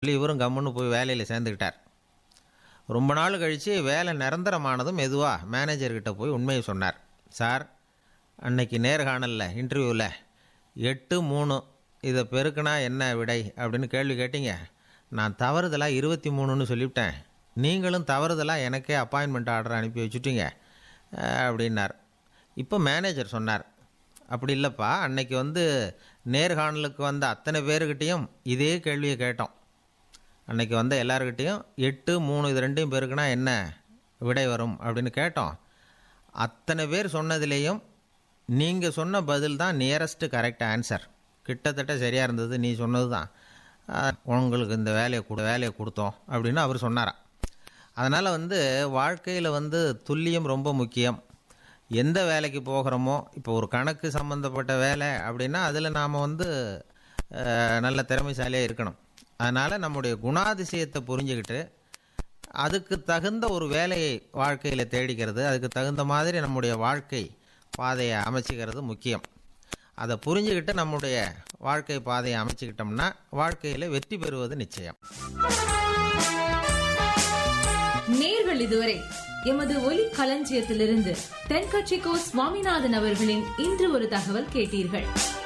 சொல்லி இவரும் கம்முன்னு போய் வேலையில் சேர்ந்துக்கிட்டார் ரொம்ப நாள் கழித்து வேலை நிரந்தரமானதும் மெதுவாக மேனேஜர்கிட்ட போய் உண்மையை சொன்னார் சார் அன்னைக்கு நேர்காணலில் இன்டர்வியூவில் எட்டு மூணு இதை பெருக்குனா என்ன விடை அப்படின்னு கேள்வி கேட்டீங்க நான் தவறுதலாக இருபத்தி மூணுன்னு சொல்லிவிட்டேன் நீங்களும் தவறுதலாக எனக்கே அப்பாயின்மெண்ட் ஆர்டர் அனுப்பி வச்சுட்டீங்க அஹ், அப்படின்னார் இப்போ மேனேஜர் சொன்னார் அப்படி இல்லைப்பா அன்னைக்கு வந்து நேர்காணலுக்கு வந்த அத்தனை பேர்கிட்டையும் இதே கேள்வியை கேட்டோம் அன்னைக்கு வந்த எல்லாருக்கிட்டேயும் எட்டு மூணு இது ரெண்டையும் பேருக்குனா என்ன விடை வரும் அப்படின்னு கேட்டோம் அத்தனை பேர் சொன்னதுலேயும் நீங்கள் சொன்ன பதில் தான் நியரஸ்ட் கரெக்ட் ஆன்சர் கிட்டத்தட்ட சரியாக இருந்தது நீ சொன்னது தான் உங்களுக்கு இந்த வேலையை கொடு வேலையை கொடுத்தோம் அப்படின்னு அவர் சொன்னாராம் அதனால் வந்து வாழ்க்கையில் வந்து துல்லியம் ரொம்ப முக்கியம் எந்த வேலைக்கு போகிறோமோ இப்போ ஒரு கணக்கு சம்மந்தப்பட்ட வேலை அப்படின்னா அதில் நாம் வந்து அஹ், நல்ல திறமைசாலியாக இருக்கணும் அதனால் நம்முடைய குணாதிசயத்தை புரிஞ்சுக்கிட்டு அதுக்கு தகுந்த ஒரு வேலையை வாழ்க்கையில் தேடிக்கிறது அதுக்கு தகுந்த மாதிரி நம்முடைய வாழ்க்கை பாதையை அமைச்சிக்கிறது முக்கியம் அதை புரிஞ்சுக்கிட்டு நம்முடைய வாழ்க்கை பாதையை அமைச்சிக்கிட்டோம்னா வாழ்க்கையில் வெற்றி பெறுவது நிச்சயம் நேர்கள் இதுவரை எமது ஒலி களஞ்சியத்திலிருந்து தென்கட்சிக்கோ சுவாமிநாதன் அவர்களின் இன்று ஒரு தகவல் கேட்டீர்கள்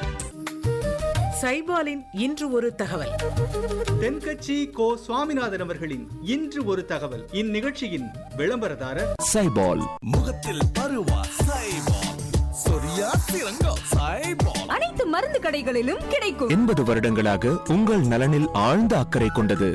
சைபாலின் இன்று ஒரு தகவல் தென்கட்சி கோ சுவாமிநாதன் அவர்களின் இன்று ஒரு தகவல் இந்நிகழ்ச்சியின் விளம்பரதாரர் சைபால் முகத்தில் பருவா சைபால் சொரியா சிறங்கோ சைபால் அனைத்து மருந்து கடைகளிலும் கிடைக்கும் எண்பது வருடங்களாக உங்கள் நலனில் ஆழ்ந்த அக்கறை கொண்டது